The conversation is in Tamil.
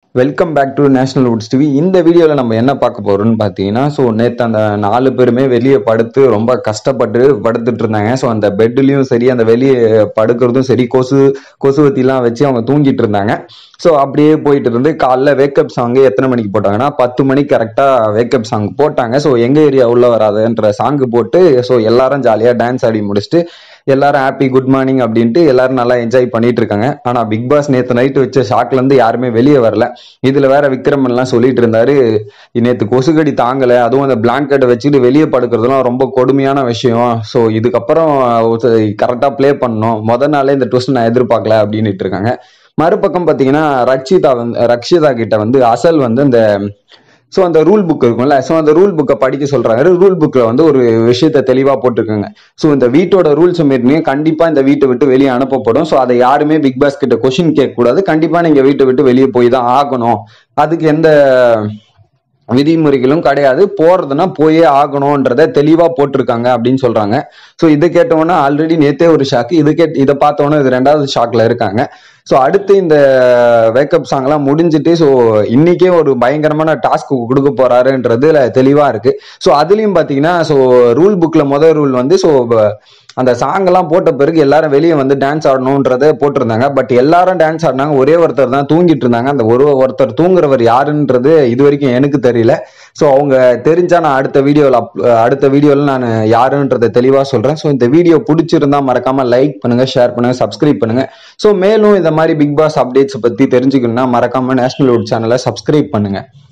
welcome back to national woods TV இந்த வீடியோவில் நம்ம என்ன பார்க்க போறோம்னு பார்த்தீங்கன்னா ஸோ நேற்று அந்த நாலு பேருமே வெளியே படுத்து ரொம்ப கஷ்டப்பட்டு படுத்துட்டு இருந்தாங்க ஸோ அந்த பெட்லேயும் சரி அந்த வெளியே படுக்கிறதும் சரி கொசு கொசுவத்திலாம் வச்சு அவங்க தூங்கிட்டு இருந்தாங்க ஸோ அப்படியே போயிட்டு இருந்து காலைல வேக்கப் சாங் எத்தனை மணிக்கு போட்டாங்கன்னா பத்து மணிக்கு கரெக்டாக வேக்கப் சாங் போட்டாங்க ஸோ எங்கள் ஏரியா உள்ள வராதுன்ற சாங்கு போட்டு ஸோ எல்லாரும் ஜாலியாக டான்ஸ் ஆடி முடிச்சுட்டு எல்லாரும் ஹாப்பி குட் மார்னிங் அப்படின்ட்டு எல்லாரும் நல்லா என்ஜாய் பண்ணிட்டு இருக்காங்க ஆனா பிக் பாஸ் நேத்து நைட்டு வச்ச ஷாக்ல இருந்து யாருமே வெளியே வரல இதுல வேற விக்ரம் எல்லாம் சொல்லிட்டு இருந்தாரு நேத்து கொசுகடி தாங்கல அதுவும் அந்த பிளாங்கெட்டை வச்சுட்டு வெளியே படுக்கிறதுலாம் ரொம்ப கொடுமையான விஷயம் ஸோ இதுக்கப்புறம் கரெக்டா ப்ளே பண்ணணும் முத நாளே இந்த ட்விஸ்ட் நான் எதிர்பார்க்கல அப்படின்ட்டு இருக்காங்க மறுபக்கம் பாத்தீங்கன்னா ரக்ஷிதா வந்து ரக்ஷிதா கிட்ட வந்து அசல் வந்து இந்த ஸோ அந்த ரூல் புக் இருக்கும்ல ஸோ அந்த ரூல் புக்கை படிக்க சொல்றாங்க ரூல் புக்கில் வந்து ஒரு விஷயத்த தெளிவாக போட்டிருக்காங்க ஸோ இந்த வீட்டோட ரூல்ஸ் மீறினீங்க கண்டிப்பாக இந்த வீட்டை விட்டு வெளியே அனுப்பப்படும் ஸோ அதை யாருமே பிக் பாஸ் கிட்ட கொஷின் கேட்கக்கூடாது கண்டிப்பாக நீங்கள் வீட்டை விட்டு வெளியே போய் தான் ஆகணும் அதுக்கு எந்த விதிமுறைகளும் கிடையாது போறதுன்னா போயே ஆகணும்ன்றத தெளிவா போட்டிருக்காங்க அப்படின்னு சொல்றாங்க ஸோ இதை கேட்டவொன்னே ஆல்ரெடி நேத்தே ஒரு ஷாக்கு இது கேட் இதை பார்த்தவொன்னே இது ரெண்டாவது ஷாக்ல இருக்காங்க ஸோ அடுத்து இந்த வேக்கப் சாங்லாம் முடிஞ்சிட்டு ஸோ இன்னைக்கே ஒரு பயங்கரமான டாஸ்க் கொடுக்க போறாருன்றது தெளிவா இருக்கு ஸோ அதுலயும் பாத்தீங்கன்னா ஸோ ரூல் புக்ல முதல் ரூல் வந்து ஸோ அந்த சாங் எல்லாம் போட்ட பிறகு எல்லாரும் வெளியே வந்து டான்ஸ் ஆடணும்ன்றத போட்டிருந்தாங்க பட் எல்லாரும் டான்ஸ் ஆடினாங்க ஒரே ஒருத்தர் தான் தூங்கிட்டு இருந்தாங்க அந்த ஒரு ஒருத்தர் தூங்குறவர் யாருன்றது இது வரைக்கும் எனக்கு தெரியல ஸோ அவங்க தெரிஞ்சா நான் அடுத்த வீடியோவில் அப் அடுத்த வீடியோவில் நான் யாருன்றதை தெளிவாக சொல்கிறேன் ஸோ இந்த வீடியோ பிடிச்சிருந்தா மறக்காம லைக் பண்ணுங்க ஷேர் பண்ணுங்க சப்ஸ்கிரைப் பண்ணுங்க ஸோ மேலும் இந்த மாதிரி பிக் பாஸ் அப்டேட்ஸ் பற்றி தெரிஞ்சுக்கணும்னா மறக்காம நேஷனல் வுட் சேனலை சப்ஸ்கிரைப் பண்ணுங்க